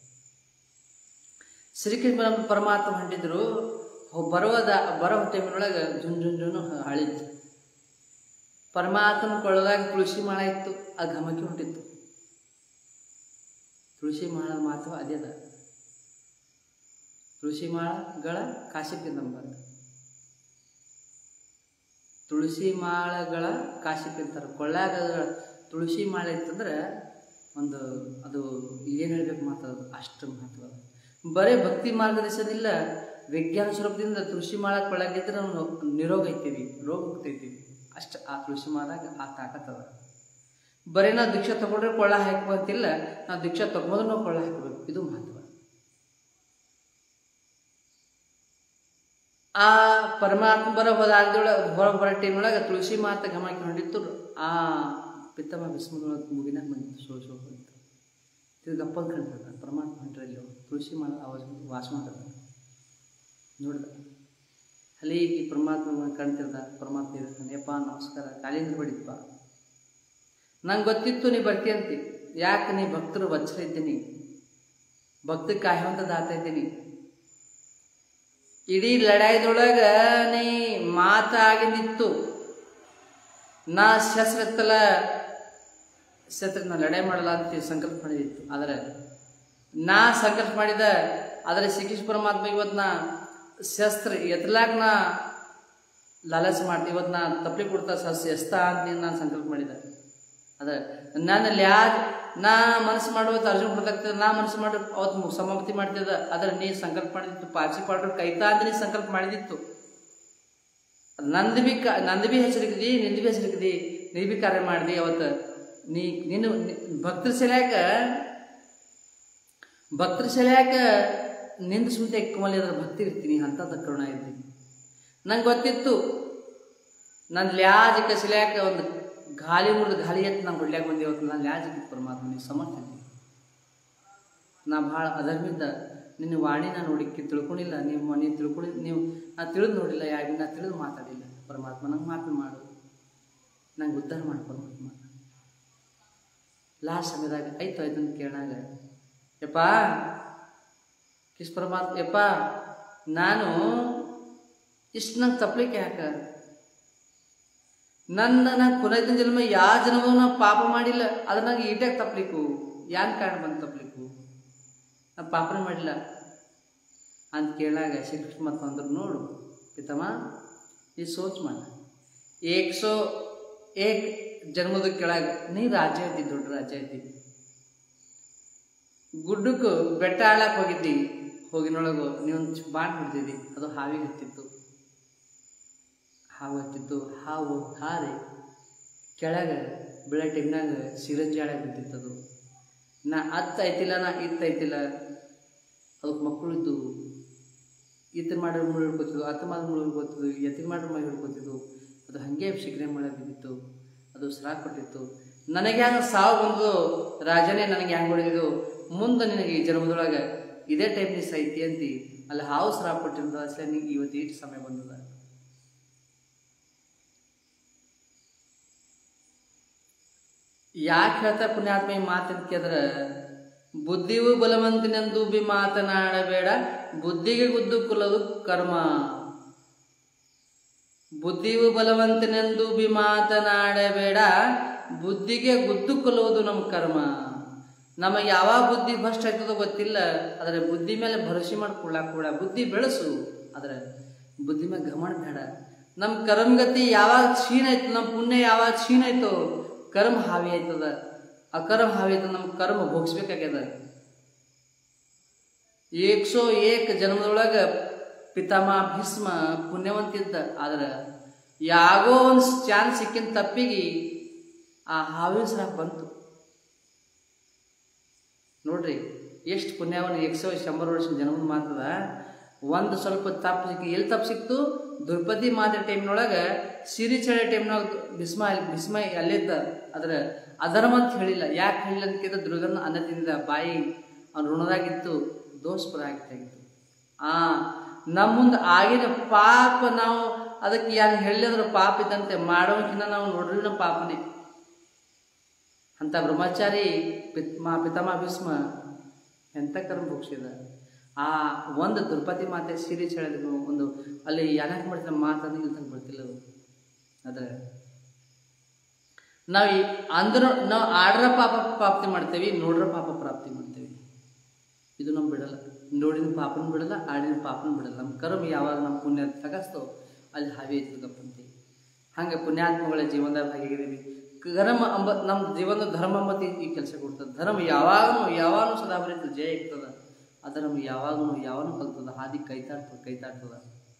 ಶ್ರೀಕೃಷ್ಣ ಪರಮ- ಪರಮಾತ್ಮ ಹೊಂಟಿದ್ರು ಅವ್ ಬರೋದ ಬರೋ ಟೈಮಿನೊಳಗೆ ಜುನ್ ಜುನ್ ಜುನ್ ಹಳಿತ್ತು ಪರಮಾತ್ಮನ ಕೊಳ್ಳದಾಗ ತುಳಸಿ ಮಾಳ ಇತ್ತು ಆ ಘಮಕ್ಕೆ ಹೊಂಟಿತ್ತು ತುಳಸಿ ಮಾಳ ಮಾತು ಅದೇ ಅದ ತುಳಸಿ ಮಾಳಗಳ ಕಾಶಿಪಿ ನಂಬರ್ ತುಳಸಿ ಮಾಳಗಳ ಕಾಶಿಪಿ ಅಂತಾರೆ ಕೊಳ್ಳಾಗ ತುಳಸಿ ಮಾಳೆ ಇತ್ತಂದ್ರೆ ಒಂದು ಅದು ಏನು ಹೇಳ್ಬೇಕು ಮಾತಾಡೋದು ಅಷ್ಟು ಮಹತ್ವ ಅದ. ಬರೀ ಭಕ್ತಿ ಮಾರ್ಗದರ್ಶನದಿಲ್ಲ ವಿಜ್ಞಾನ ಸ್ವರೂಪದಿಂದ ತುಳಸಿ ಮಾಳ ಕೊಳ್ಳಾಗಿದ್ರೆ ನಾವು ನಿರೋಗ ಐತೀವಿ ರೋಗ ಮುಕ್ತೈತೀವಿ ಅಷ್ಟು ಆ ತುಳಸಿ ಮಾಲಾಗ ಆ ತಾಕತ್ತದ ಬರೀ ನಾವು ದೀಕ್ಷಾ ತಗೊಂಡ್ರೆ ಕೊಳ್ಳ ಹಾಕುವಂತಿಲ್ಲ ನಾವು ದೀಕ್ಷಾ ತಗೊಂಡ್ರೆ ನಾವು ಕೊಳ್ಳ ಹಾಕಬೇಕು ಇದು ಮಹತ್ವ ಆ ಪರಮಾತ್ಮ ಬರೋ ಹೋದಾಗ್ದೊಳ ಹೊರ ಬರೋ ಟೈಮ್ನೊಳಗೆ ತುಳಸಿ ಮಾತ ಗಮನಕ್ಕೆ ಹೊಂದಿತ್ತು ಆ ಪಿತ್ತಮ ಭೀಷ್ಮದೊಳಗೆ ಮುಗಿನಾಗ ಬಂದಿತ್ತು ಸೋ ಸೋ ಬಂತು ಇದು ಗಪ್ಪಲ್ ಕಾಣ್ತದ ಪರಮಾತ್ಮ ಹೊಂಟ್ರಲ್ಲಿ ತುಳಸಿ ಮಾಡ ಆವಾಜ ವಾಸ ಮಾಡ್ತದ ನೋಡ್ದ ಅಲ್ಲಿ ಈ ಪರಮಾತ್ಮ ಕಾಣ್ತಿರ್ದ ಪರಮಾತ್ಮ ಇರ್ತಾನೆ ಯಪ್ಪ ನಮಸ್ಕಾರ ಕಾಲಿಂದ ಬಡಿದಪ್ಪ ನಂಗೆ ಗೊತ್ತಿತ್ತು ನೀ ಬರ್ತೀಯಂತಿ ಯಾಕೆ ನೀ ಭಕ್ತರು ವತ್ಸಲ ಇದ್ದೀನಿ ಭಕ್ತ ಕಾಯುವಂತ ದಾತ ಇದ್ದೀನಿ ಇಡೀ ಲಡಾಯಿದೊಳಗ ನೀ ಮಾತಾಗಿ ನಿತ್ತು ನಾ ಶಸ್ತ್ರ ಎತ್ತಲ ಶಸ್ತ್ರ ನಾ ಲಡಾಯಿ ಮಾಡಲ್ಲ ಅಂತ ಸಂಕಲ್ಪ ಮಾಡಿದಿತ್ತು ಆದರೆ ನಾ ಸಂಕಲ್ಪ ಮಾಡಿದ ಆದರೆ ಶ್ರೀಕೃಷ್ಣ ಪರಮಾತ್ಮ ಇವತ್ತು ನಾ ಶಸ್ತ್ರ ಎತ್ತಲಾಗ ನಾ ಲಾಲಚ್ ಮಾಡ್ತೀನಿ ಇವತ್ತು ನಾ ತಪ್ಪಲಿ ಕೊಡ್ತಾ ಸಸ್ ಎಸ್ತಾ ಅಂತ ನಾನು ಸಂಕಲ್ಪ ಮಾಡಿದೆ ಅದ ನಾನು ಯಾ ನಾ ಮನಸ್ಸು ಮಾಡುವತ್ತು ಅರ್ಜುನ್ ಕೊಡ್ತಾಗ್ತದೆ ನಾ ಮನಸ್ಸು ಮಾಡಿ ಅವತ್ತು ಮು- ಸಮಾಪ್ತಿ ಮಾಡ್ತಿದ್ದ ಅದರ ನೀ ಸಂಕಲ್ಪ ಮಾಡಿದಿತ್ತು ಪಾಚಿ ಪಾಡ್ರು ಕೈತಾ ಅಂತ ನೀ ಸಂಕಲ್ಪ ಮಾಡಿದಿತ್ತು ಅದ್ ನಂದು ಬಿ ಕ ನಂದು ಬಿ ಹೆಸರಿಕ್ದಿ ನಿಂದು ಬಿ ಹೆಸರಿಕ್ದಿ ನೀ ಬಿ ಕಾರ್ಯ ಮಾಡ್ದಿ ಅವತ್ತು ನೀ ನೀನು ಭಕ್ತರ ಸೆಲ್ಯಾಕ ಭಕ್ತರ ಸೆಲ್ಯಾಕ ನಿಂದ ಸುಮ್ಮನೆ ಎಕ್ಕಮಲ್ಲಿ ಅದ್ರ ಭಕ್ತಿ ಇರ್ತೀನಿ ಅಂಥದ್ದು ಕರುಣ ಇರ್ತೀನಿ ನಂಗೆ ಗೊತ್ತಿತ್ತು ನನ್ನ ಲ್ಯಾಜಿಕ ಸೆಲ್ಯಾಕ ಒಂದು ಗಾಲಿ ಮುರಿದು ಗಾಲಿ ಎತ್ತು ನಂಗೆ ಹೊಡ್ಲ್ಯಾಕ ಬಂದೇವತ್ತು ನಾನು ಲ್ಯಾಜಿಕ ಪರಮಾತ್ಮ ನೀವು ಸಮರ್ಥ ಇದ್ದೀನಿ ನಾ ಭಾಳ ಅದರ್ಮಿಂದ ನಿನ್ನ ವಾಣಿನ ನೋಡಿಕ್ಕೆ ತಿಳ್ಕೊಂಡಿಲ್ಲ ನೀವು ನೀವು ತಿಳ್ಕೊಂಡು ನೀವು ನಾ ತಿಳಿದು ನೋಡಿಲ್ಲ ಯಾಕೆ ನಾ ತಿಳಿದು ಮಾತಾಡಿಲ್ಲ ಪರಮಾತ್ಮ ನಂಗೆ ಮಾತು ಮಾಡು ನಂಗೆ ಉದ್ಧಾರ ಮಾಡು ಪರಮಾತ್ಮ ಲಾಸ್ಟ್ ಸಮಯದಾಗ ಆಯ್ತು ಆಯ್ತು ಅಂತ ಕೇಳಾಗ ಯಪ್ಪ ಕಿಸ್ ಪರಮಾತ್ಮ ಯಪ್ಪ ನಾನು ಇಷ್ಟು ನಂಗೆ ತಪ್ಪಲಿಕ್ಕೆ ಯಾಕ ನನ್ನ ನಾನು ಕೊನೆಯ ಜನ್ಮ ಯಾವ ಜನ್ಮವೂ ನಾ ಪಾಪ ಮಾಡಿಲ್ಲ ಅದ್ರ ನಂಗೆ ಈಟಾಗಿ ತಪ್ಪಲಿಕ್ಕು ಯಾನ್ ಕಾರಣ ಬಂದು ತಪ್ಪಲಿಕ್ಕು ನಾ ಪಾಪನೇ ಮಾಡಿಲ್ಲ ಅಂತ ಕೇಳಾಗ ಶ್ರೀಕೃಷ್ಣ ಮತ್ತು ಅಂದ್ರು ನೋಡು ಪಿತಮ್ಮ ಈ ಸೋಚ್ ಮಾಡ ಏಕ್ ಸೋ ಏಕ್ ಜನ್ಮದ ಕೆಳಗೆ ನೀ ರಾಜ್ಯ ಇದ್ದಿ ದೊಡ್ಡ ರಾಜ್ಯ ಇದ್ದಿ ಗುಡ್ಡಕ್ಕೂ ಬೆಟ್ಟ ಆಳಕ್ಕೆ ಹೋಗಿದ್ದಿ ಹೋಗಿನೊಳಗು ನೀವೊಂದು ಬಾಣ್ ಬಿಡ್ತಿದ್ದಿ ಅದು ಹಾವಿಗೆ ಹತ್ತಿತ್ತು ಹಾವು ಹತ್ತಿತ್ತು ಹಾವು ಹಾರಿ ಕೆಳಗೆ ಬೆಳೆ ಟೈಮ್ನಾಗ ಸಿರಂಜಿ ಆಳಗೆ ಬಿದ್ದಿತ್ತದು ನಾ ಅತ್ತ ಐತಿಲ್ಲ ನಾ ಇತ್ತ ಐತಿಲ್ಲ ಅದಕ್ಕೆ ಮಕ್ಕಳಿದ್ದು ಈತ ಮಾಡಿದ್ರೆ ಮುಳ್ಳು ಹಿಡ್ಕೊತಿದ್ವು ಅತ್ತ ಮಾಡಿದ್ರೆ ಮುಳ್ಳು ಹಿಡ್ಕೊತಿದ್ವು ಎತ್ತಿನ ಮಾಡಿದ್ರೆ ಮೈ ಹಿಡ್ಕೊತಿದ್ವು ಅದು ಹಾಗೆ ಶಿಗ್ರೆ ಮಳೆ ಬಿದ್ದಿತ್ತು ಅದು ಸರಾಕ್ ಕೊಟ್ಟಿತ್ತು ನನಗೆ ಹ್ಯಾಂಗ ಸಾವು ಬಂದು ರಾಜನೇ ನನಗೆ ಹ್ಯಾಂಗ ಹೊಡೆದಿದ್ದು ಮುಂದೆ ನಿನಗೆ ಈ ಜನ್ಮದೊಳಗೆ ಇದೇ ಟೈಮ್ ನೀ ಸೈತಿ ಅಂತಿ ಅಲ್ಲಿ ಹಾವು ಸರಾಕ್ ಕೊಟ್ಟಿರ್ತದ ಅಸಲೇ ನಿಂಗೆ ಇವತ್ತು ಈಟು ಸಮಯ ಬಂದದ ಯಾಕೆ ಹೇಳ್ತಾ ಪುಣ್ಯಾತ್ಮ ಈ ಮಾತಂತ ಕೇಳಿದ್ರೆ ಬುದ್ಧಿಯು ಬಲವಂತಿನೆಂದು ಬಿ ಮಾತನಾಡಬೇಡ ಬುದ್ಧಿಗೆ ಗುದ್ದು ಕುಲದು ಕರ್ಮ ಬುದ್ಧಿಯು ಬಲವಂತನೆಂದು ಬಿ ಮಾತನಾಡಬೇಡ ಬುದ್ಧಿಗೆ ಗುದ್ದು ಕೊಲ್ಲುವುದು ನಮ್ಮ ಕರ್ಮ ನಮಗೆ ಯಾವಾಗ ಬುದ್ಧಿ ಭ್ರಷ್ಟ ಆಗ್ತದೋ ಗೊತ್ತಿಲ್ಲ ಆದರೆ ಬುದ್ಧಿ ಮೇಲೆ ಭರೋಸೆ ಮಾಡ್ಕೊಳ್ಳಾಕ ಕೂಡ ಬುದ್ಧಿ ಬೆಳೆಸು ಆದರೆ ಬುದ್ಧಿ ಮೇಲೆ ಗಮನ ಬೇಡ ನಮ್ಮ ಕರ್ಮಗತಿ ಯಾವಾಗ ಕ್ಷೀಣ ಆಯ್ತು ನಮ್ಮ ಪುಣ್ಯ ಯಾವಾಗ ಕ್ಷೀಣ ಆಯ್ತೋ ಕರ್ಮ ಹಾವಿ ಆಯ್ತದ ಆ ಕರ್ಮ ಹಾವಿ ಆಯ್ತದ ನಮ್ಮ ಕರ್ಮ ಭೋಗಿಸ್ಬೇಕಾಗ್ಯದ ಏಕ್ಸೋ ಏಕ್ ಜನ್ಮದೊಳಗೆ ಪಿತಾಮ ಭೀಷ್ಮ ಪುಣ್ಯವಂತಿದ್ದ ಆದ್ರೆ ಯಾಗೋ ಒಂದು ಚಾನ್ಸ್ ಸಿಕ್ಕಿನ ತಪ್ಪಿಗೆ ಆ ಹಾವಿನ ಸರ ಬಂತು ನೋಡ್ರಿ ಎಷ್ಟು ಪುಣ್ಯವನ್ನು ಎಕ್ಸೋ ಶಂಬರ್ ವರ್ಷ ಜನ್ಮದ ಮಾತದ ಒಂದು ಸ್ವಲ್ಪ ತಪ್ಪು ಸಿಕ್ಕಿ ಎಲ್ಲಿ ತಪ್ಪು ಸಿಕ್ತು ದ್ರೌಪದಿ ಮಾತ್ರ ಟೈಮ್ನೊಳಗೆ ಸಿರಿ ಚಳಿ ಟೈಮ್ನೊಳಗೆ ಭೀಷ್ಮ ಭೀಷ್ಮ ಅಲ್ಲಿದ್ದ ಆದ್ರೆ ಅಧರ್ಮ ಅಂತ ಹೇಳಿಲ್ಲ ಯಾಕೆ ಹೇಳಿಲ್ಲ ಅಂತ ಕೇಳಿದ್ರೆ ದುರ್ಗನ ಅನ್ನ ತಿಂದ ಬಾಯಿ ಅವ್ನ ಋಣದಾಗಿತ್ತು ದೋಷಪದ ಆಗಿತ್ತಾಗಿತ್ತು ಆ ನಮ್ಮ ಮುಂದೆ ಆಗಿನ ಪಾಪ ನಾವು ಅದಕ್ಕೆ ಯಾರು ಹೇಳಿದ್ರೆ ಪಾಪ ಇದ್ದಂತೆ ಮಾಡೋಕ್ಕಿಂತ ನಾವು ನೋಡ್ರಿನ ಪಾಪನೇ ಅಂತ ಬ್ರಹ್ಮಚಾರಿ ಪಿತ್ ಮಾ ಪಿತಾಮ ಭೀಷ್ಮ ಎಂಥ ಕರ್ಮ ಭೋಗಿಸಿದ ಆ ಒಂದು ದ್ರೌಪದಿ ಮಾತೆ ಸೀರೆ ಹೇಳಿದ್ರು ಒಂದು ಅಲ್ಲಿ ಯಾಕೆ ಮಾಡ್ತಾರೆ ಮಾತಂದ್ರೆ ಇಲ್ಲಿ ತನಕ ಬರ್ತಿಲ್ಲ ಅದು ಆದರೆ ನಾವು ಈ ಅಂದ್ರ ನಾವು ಆಡ್ರ ಪಾಪ ಪ್ರಾಪ್ತಿ ಮಾಡ್ತೇವೆ ನೋಡ್ರ ಪಾಪ ಪ್ರಾಪ್ತಿ ಮಾಡ್ತೇವೆ ಇದು ನಮ್ಗೆ ಬಿಡಲ್ಲ ನೋಡಿನ ಪಾಪನ ಬಿಡಲ್ಲ ಆಡಿನ ಪಾಪನ ಬಿಡಲ್ಲ ನಮ್ಮ ಕರ್ಮ ಯಾವಾಗ ನಮ್ಮ ಪುಣ್ಯ ತಗಸ್ತೋ ಅಲ್ಲಿ ಹಾವಿ ಐತದಪ್ಪಂತೆ ಹಂಗೆ ಪುಣ್ಯಾತ್ಮಗಳ ಜೀವನದಾಗ ಹೇಗಿದ್ದೀವಿ ಕರ್ಮ ಅಂಬ ನಮ್ಮ ಜೀವನದ ಧರ್ಮ ಅಂಬತಿ ಈ ಕೆಲಸ ಕೊಡ್ತದೆ ಧರ್ಮ ಯಾವಾಗಲೂ ಯಾವಾಗಲೂ ಸದಾ ಬರೀತದೆ ಜಯ ಇರ್ತದ ಅಧರ್ಮ ಯಾವಾಗಲೂ ಯಾವಾಗಲೂ ಕಲ್ತದ ಹಾದಿ ಕೈತಾಡ್ತದ ಕೈತಾಡ್ತದ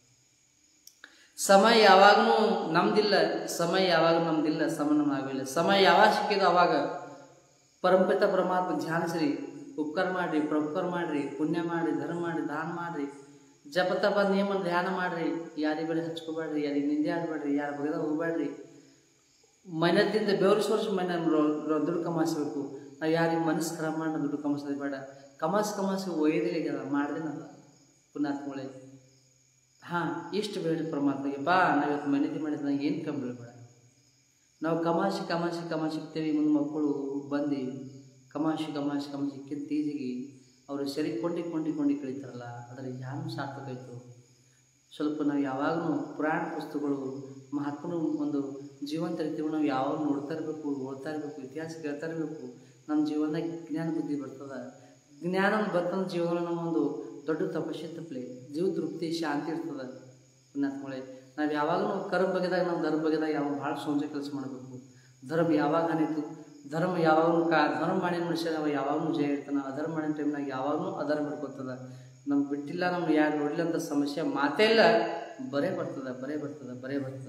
ಸಮಯ ಯಾವಾಗಲೂ ನಮ್ದಿಲ್ಲ ಸಮಯ ಯಾವಾಗ ನಮ್ದಿಲ್ಲ ಸಮ ನಮ್ದಾಗಲಿಲ್ಲ ಸಮಯ ಯಾವಾಗ ಸಿಕ್ಕಿದೋ ಅವಾಗ ಪರಂಪಿತ ಪರಮಾತ್ಮ ಧ್ಯಾನಿಸ್ರಿ ಉಪಕಾರ ಮಾಡ್ರಿ ಪ್ರಪಕಾರ ಮಾಡ್ರಿ ಪುಣ್ಯ ಮಾಡ್ರಿ ಧರ್ಮ ಮಾಡ್ರಿ ದಾನ ಮಾಡ್ರಿ ಜಪ ತಪ ನಿಯಮ ಧ್ಯಾನ ಮಾಡ್ರಿ ಯಾರಿಗೆ ಬೆಳೆ ಹಚ್ಕೋಬೇಡ್ರಿ ಯಾರಿಗೆ ನಿಂದೆ ಆಡಬೇಡ್ರಿ ಯಾರ ಬಗೆದ ಹೋಗ್ಬೇಡ್ರಿ ಮೈನದಿಂದ ಬೆವರು ಸೋರ್ಸ್ ಮೈನ ದುಡ್ಡು ಕಮಾಯಿಸ್ಬೇಕು ನಾವು ಯಾರಿಗೆ ಮನಸ್ಸು ಖರಾಬ್ ಮಾಡಿ ದುಡ್ಡು ಕಮಾಯಿಸೋದು ಬೇಡ ಕಮಾಸ್ ಕಮಾಸಿ ಒಯ್ಯದಿಲ್ಲ ಮಾಡ್ದೇನಲ್ಲ ಪುಣ್ಯಾತ್ಮಗಳೇ ಹಾಂ ಇಷ್ಟು ಬೇಡ್ರಿ ಪರಮಾತ್ಮಗೆ ಬಾ ನಾವು ಇವತ್ತು ಮನೆದಿ ಮಾಡಿದ್ರೆ ನಂಗೆ ಏನು ಕಮ್ಮಿ ಬೀಳಬೇಡ ನಾವು ಕಮಾಶಿ ಕಮಾಶಿ ಕಮಾಶಿಕ್ತೇವೆ ಮುಂದೆ ಮಕ್ಕಳು ಬಂದು ಕಮಾಶಿ ಕಮಾಶಿ ಕಮಾಶಿ ಕಿತ್ತೀಜಿಗೆ ಅವರು ಸರಿ ಕೊಂಡಿ ಕೊಂಡಿ ಕೊಂಡಿ ಕಳೀತಾರಲ್ಲ ಅದರ ಯಾನು ಸಾರ್ಥಕ ಆಯಿತು ಸ್ವಲ್ಪ ನಾವು ಯಾವಾಗಲೂ ಪುರಾಣ ಪುಸ್ತಕಗಳು ಮಹಾತ್ಮನು ಒಂದು ಜೀವಂತ ರೀತಿಗಳು ನಾವು ಯಾವಾಗ ನೋಡ್ತಾ ಇರಬೇಕು ಓದ್ತಾ ಇರಬೇಕು ಇತಿಹಾಸ ಕೇಳ್ತಾ ಇರಬೇಕು ನಮ್ಮ ಜೀವನದಾಗ ಜ್ಞಾನ ಬುದ್ಧಿ ಬರ್ತದ ಜ್ಞಾನ ಬರ್ತಂದ ಜೀವನ ನಮ್ಮೊಂದು ದೊಡ್ಡ ತಪಸ್ಸೆ ತಪ್ಪಲೆ ಜೀವ ತೃಪ್ತಿ ಶಾಂತಿ ಇರ್ತದ ಪುಣ್ಯಾತ್ಮಳೆ ನಾವು ಯಾವಾಗಲೂ ಕರ್ಮ ಬಗೆದಾಗ ನಾವು ಧರ್ಮ ಬಗೆದಾಗ ಯಾವಾಗ ಭಾಳ ಸೋಂಜ ಕೆಲಸ ಮಾಡಬೇಕು ಧರ್ಮ ಯಾವಾಗ ಅನಿತು ಧರ್ಮ ಯಾವಾಗಲೂ ಕಾ ಧರ್ಮ ಮಾಡಿದ ಮನುಷ್ಯ ನಾವು ಯಾವಾಗಲೂ ಜಯ ಇರ್ತಾನೆ ಅಧರ್ಮ ಮಾಡಿದ ಟೈಮ್ನಾಗ ಯಾವಾಗಲೂ ಅಧರ್ಮ ಇರ್ಕೋತದ ನಮ್ಗೆ ಬಿಟ್ಟಿಲ್ಲ ನಮ್ಗೆ ಯಾರು ನೋಡಿಲ್ಲ ಅಂತ ಸಮಸ್ಯೆ ಮಾತೇ ಇಲ್ಲ ಬರೇ ಬರ್ತದ ಬರೇ ಬರ್ತದ ಬರೇ ಬರ್ತದ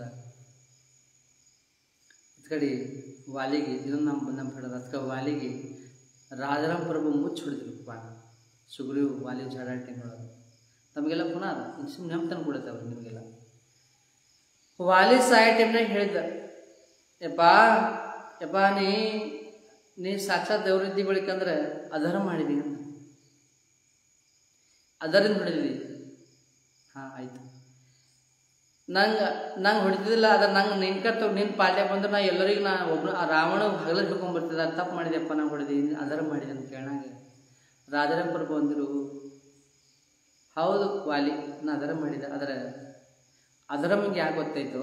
ಇದ್ ಕಡೆ ವಾಲಿಗೆ ಇದನ್ನು ನಮ್ಮ ನಮ್ಮ ಹೇಳೋದು ಅದಕ್ಕೆ ವಾಲಿಗೆ ರಾಜಾರಾಮ್ ಪ್ರಭು ಮುಚ್ಚಿ ಹೊಡೆದ್ರು ಬಾಣ ಸುಗ್ರೀವ್ ವಾಲಿ ಜಗಳ ಟೈಮ್ನೊಳಗೆ ತಮಗೆಲ್ಲ ಪುನಃ ಅದ ಇನ್ನು ಸುಮ್ಮನೆ ನೆಮ್ತನ ಕೊಡುತ್ತೆ ಅವ್ರು ನಿಮಗೆಲ್ಲ ವಾಲಿ ಸಾಯ ಟೈಮ್ನಾಗ ಹೇಳಿದ್ದ ಯಪ್ಪ ಯಪ್ಪ ನೀ ನೀ ಸಾಕ್ಷಾತ್ ದೇವರಿದ್ದಿ ಬಳಿಕಂದ್ರೆ ಅಧರ್ಮ ಮಾಡಿದಿ ಅಂತ ಅದರಿಂದ ಹೊಡೆದಿದ್ದಿ ಹಾಂ ಆಯ್ತು ನಂಗೆ ನಂಗೆ ಹೊಡಿತಿದ್ದಿಲ್ಲ ಅದ್ರ ನಂಗೆ ನಿನ್ ಕರ್ತ ನಿನ್ನ ಪಾಲ್ಯ ಬಂದ್ರೆ ನಾ ಎಲ್ಲರಿಗೂ ನಾ ಒಬ್ಬ ಆ ರಾವಣ ಹಗಲ ಹಿಡ್ಕೊಂಡ್ಬರ್ತಿದ್ದ ತಪ್ಪು ಮಾಡಿದೆಪ್ಪ ನಾ ಹೊಡೆದಿ ಅದರ ಮಾಡಿದೆ ಅಂತ ಕೇಳಾಗ ರಾಜರಂಪರು ಬಂದರು ಹೌದು ವಾಲಿ ನಾ ಅದರ ಮಾಡಿದೆ ಅದರ ಅದರ ನಿಮ್ಗೆ ಯಾಕೆ ಗೊತ್ತಾಯ್ತು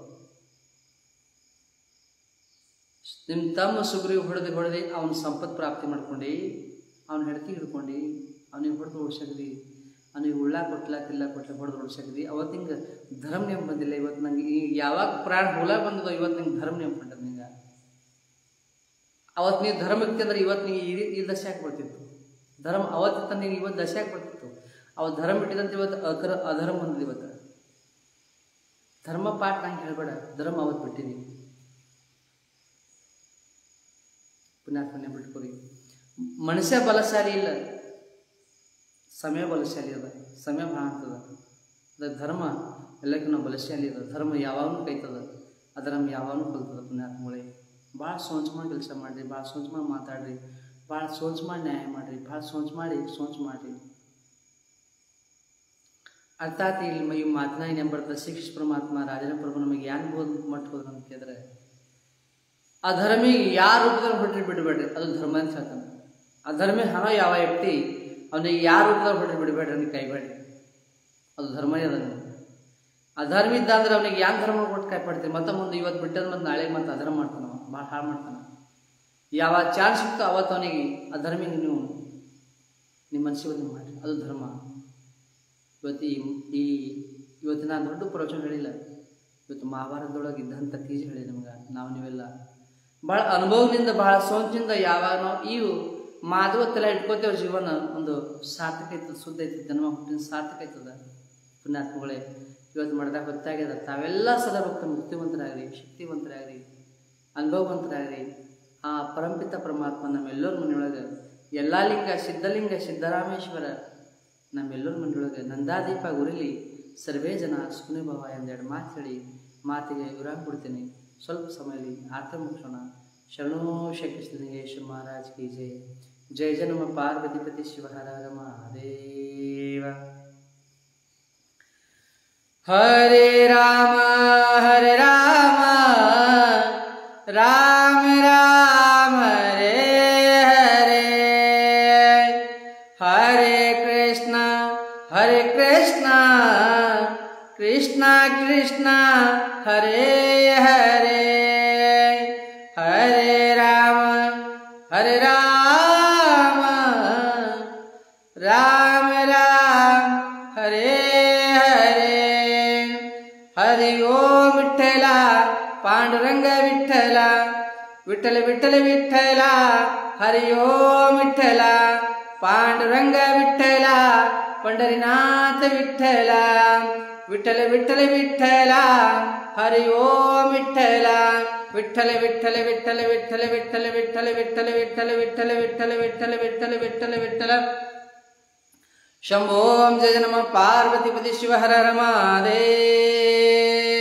ನಿಮ್ಮ ತಮ್ಮ ಸುಗ್ರೀವ್ ಹೊಡೆದು ಹೊಡೆದು ಅವನ ಸಂಪತ್ತು ಪ್ರಾಪ್ತಿ ಮಾಡ್ಕೊಂಡು ಅವನ ಹೆಂಡತಿ ಹಿಡ್ಕೊಂಡು ಅವನಿಗೆ ಹೊಡೆದು ಓಡ್ಸಕ್ದಿ ಅವನಿಗೆ ಉಳ್ಳ ಕೊಟ್ಲ ತಿಲ್ಲ ಕೊಟ್ಲ ಹೊಡೆದು ಓಡ್ಸಕ್ದಿ ಅವತ್ತು ಹಿಂಗೆ ಧರ್ಮ ನೇಮ ಬಂದಿಲ್ಲ ಇವತ್ತು ನಂಗೆ ಈ ಯಾವಾಗ ಪ್ರಾಣ ಹುಲ ಬಂದದೋ ಇವತ್ತು ನಿಂಗೆ ಧರ್ಮ ನೇಮ ಬಂದದ ನಿಂಗೆ ಅವತ್ತು ನೀವು ಧರ್ಮ ಇತ್ತಂದ್ರೆ ಇವತ್ತು ನೀವು ಈ ಈ ದಶೆ ಯಾಕೆ ಬರ್ತಿತ್ತು ಧರ್ಮ ಅವತ್ತಿತ್ತ ನೀನು ಇವತ್ತು ದಶೆ ಯಾಕೆ ಬರ್ತಿತ್ತು ಅವತ್ತು ಧರ್ಮ ಬಿಟ್ಟಿದಂತ ಇವತ್ತು ಅಕರ ಅಧರ್ಮ ಬಂದಿದೆ ಇವತ್ತು ಧರ್ಮ ಪಾಠ ನಂಗೆ ಹೇಳ್ಬೇಡ ಧರ್ಮ ಅವತ್ತು ಬಿಟ್ಟಿದ್ದೀನಿ ಪುಣ್ಯಾತ್ಮನೆ ಬಿಟ್ಕೊರಿ ಮನುಷ್ಯ ಬಲಶಾಲಿ ಇಲ್ಲ ಸಮಯ ಬಲಶಾಲಿ ಅದ ಸಮಯ ಭಾಳ ಆಗ್ತದ ಅದ ಧರ್ಮ ಎಲ್ಲಕ್ಕಿಂತ ಬಲಶಾಲಿ ಅದ ಧರ್ಮ ಯಾವಾಗಲೂ ಕೈತದ ಅಧರ್ಮ ಯಾವಾಗಲೂ ಕಲ್ತದ ಪುಣ್ಯಾತ್ಮಗಳೇ ಭಾಳ ಸೋಂಚ್ ಮಾಡಿ ಕೆಲಸ ಮಾಡಿರಿ ಭಾಳ ಸೋಂಚ್ ಮಾಡಿ ಮಾತಾಡ್ರಿ ಭಾಳ ಸೋಂಚ್ ಮಾಡಿ ನ್ಯಾಯ ಮಾಡಿರಿ ಭಾಳ ಸೋಂಚ್ ಮಾಡಿ ಸೋಂಚ್ ಮಾಡಿರಿ ಅರ್ಥಾತ್ ಇಲ್ಲಿ ಮ- ಈ ಮಾತನ್ನ ಏನೇನು ಬರ್ತದೆ ಶಿಕ್ಷ ಪರಮಾತ್ಮ ರಾಜನ ಪ್ರಭು ನಮಗೆ ಯಾನ್ ಬೋದ್ ಮಟ್ಟ ಹೋದ್ರು ಅಂತ ಕೇಳಿದ್ರೆ ಅಧರ್ಮಿಗೆ ಯಾರ ರೂಪದಲ್ಲಿ ಹೊಟ್ಟೆ ಬಿಡಬೇಡ್ರಿ ಅದು ಧರ್ಮ ಅಂತ ಹೇಳ್ತಾನೆ ಅಧರ್ಮಿ ಹಣ ಯಾವ ವ್ಯಕ್ತಿ ಅವನಿಗೆ ಯಾರ ರೂಪದಲ್ಲಿ ಹೊಟ್ಟೆ ಬಿಡಬೇಡ್ರಿ ಅಂತ ಕೈಬೇಡ್ರಿ ಅದು ಧರ್ಮನೇ ಅದ ಅಧರ್ಮ ಇದ್ದ ಅಂದ್ರೆ ಅವನಿಗೆ ಯಾನ್ ಧರ್ಮ ಕೊಟ್ಟು ಕಾಯ್ಪಡ್ತೀವಿ ಮತ್ತೆ ಮುಂದೆ ಇವತ್ತು ಬಿಟ್ಟದ ಮತ್ತೆ ನಾಳೆ ಮತ್ತೆ ಅಧರ್ಮ ಮಾಡ್ತಾನ ಅವ ಭಾಳ ಹಾಳು ಮಾಡ್ತಾನ ಯಾವಾಗ ಚಾನ್ಸ್ ಸಿಕ್ತೋ ಅವತ್ತು ಅವನಿಗೆ ಅಧರ್ಮಿಗೆ ನೀವು ನಿಮ್ಮ ಮನಸ್ಸಿಗೆ ಮಾಡಿ ಅದು ಧರ್ಮ ಇವತ್ತು ಈ ಈ ಇವತ್ತು ನಾನು ದೊಡ್ಡ ಪ್ರವಚನ ಹೇಳಿಲ್ಲ ಇವತ್ತು ಮಹಾಭಾರತದೊಳಗೆ ಇದ್ದಂಥ ತೀಜ್ ಹೇಳಿ ನಮ್ಗೆ ನಾವು ನೀವೆಲ್ಲ ಭಾಳ ಅನುಭವದಿಂದ ಭಾಳ ಸೋಂಚಿಂದ ಯಾವಾಗ ನಾವು ಇವು ಮಾಧವತ್ತೆಲ್ಲ ಇಟ್ಕೋತೇವೆ ಜೀವನ ಒಂದು ಸಾರ್ಥಕ ಐತದ ಶುದ್ಧ ಐತದ ಜನ್ಮ ಹುಟ್ಟಿನ ಸಾರ್ಥಕ ಐತದ ಪುಣ್ಯಾತ್ಮಗಳೇ ಇವತ್ತು ಮಾಡಿದಾಗ ಗೊತ್ತಾಗ್ಯದ ತಾವೆಲ್ಲ ಸದಾ ಭಕ್ತ ಮುಕ್ತಿವಂತರಾಗ್ರಿ ಶಕ್ತಿವಂತರಾಗ್ರಿ ಅನುಭವವಂತರಾಗ್ರಿ ಆ ಪರಂಪಿತ ಪರಮಾತ್ಮ ನಮ್ಮೆಲ್ಲರ ಮನೆಯೊಳಗೆ ಎಲ್ಲ ಲಿಂಗ ಸಿದ್ಧಲಿಂಗ ಸಿದ್ದರಾಮೇಶ್ವರ ನಮ್ಮೆಲ್ಲರ ಮನೆಯೊಳಗೆ ನಂದಾದೀಪ ಉರಿಲಿ ಸರ್ವೇ ಜನ ಸುಮ್ಮನೆ ಭಾವ ಎಂದೆರಡು ಮಾತು ಹೇಳಿ ಮಾತಿಗೆ ವಿರಾಮ ಕೊಡ್ತೀನಿ ಸ್ವಲ್ಪ ಸಮಯದಲ್ಲಿ ಆರ್ತ ಮುಗಿಸೋಣ ಶರಣೋ ಶಕ್ತಿಸಿದ್ದೇಶ ಮಹಾರಾಜ್ ಕಿ ಜಯ ಜಯ ಜಯ ನಮ್ಮ ಪಾರ್ವತಿಪತಿ ಶಿವಹರ ಮಹಾದೇವ ಹರೇ ರಾಮ ಹರೇ ರಾಮ ರಾಮ ರಾಮ ಹರೇ ಹರೇ ಹರೇ ಕೃಷ್ಣ ಹರೇ ಕೃಷ್ಣ ಕೃಷ್ಣ ಕೃಷ್ಣ ಹರೇ ಹರೇ ಹರೇ ರಾಮ ಹರೇ ರಾಮ ರಾಮ ರಾಮ ಹರೇ ಹರೇ ಹರಿ ಓಂ ವಿಠಲ ಪಾಂಡುರಂಗ ವಿಠಲ ವಿಠಲ ವಿಠಲ ವಿಠಲ ಹರಿ ಓಂ ವಿಠಲ ಪಾಂಡುರಂಗ ವಿಠಲ ಪಂಡರಿನಾಥ ವಿಠಲ ವಿಠಲ ವಿಠಲ ವಿಠಲ ಹರಿ ಓಂ ವಿಠಲ ವಿಠಲ ವಿಠಲ ವಿಠಲ ವಿಠಲ ವಿಠಲ ವಿಠಲ ವಿಠಲ ವಿಠಲ ವಿಠಲ ವಿಠಲ ವಿಠಲ ವಿಠಲ ವಿಠಲ ವಿಠಲ ಶಂಭೋಂ ಜಯ ನಮ ಪಾರ್ವತಿಪತಿ ಶಿವ ಹರ ಹರ ಮಹಾದೇವ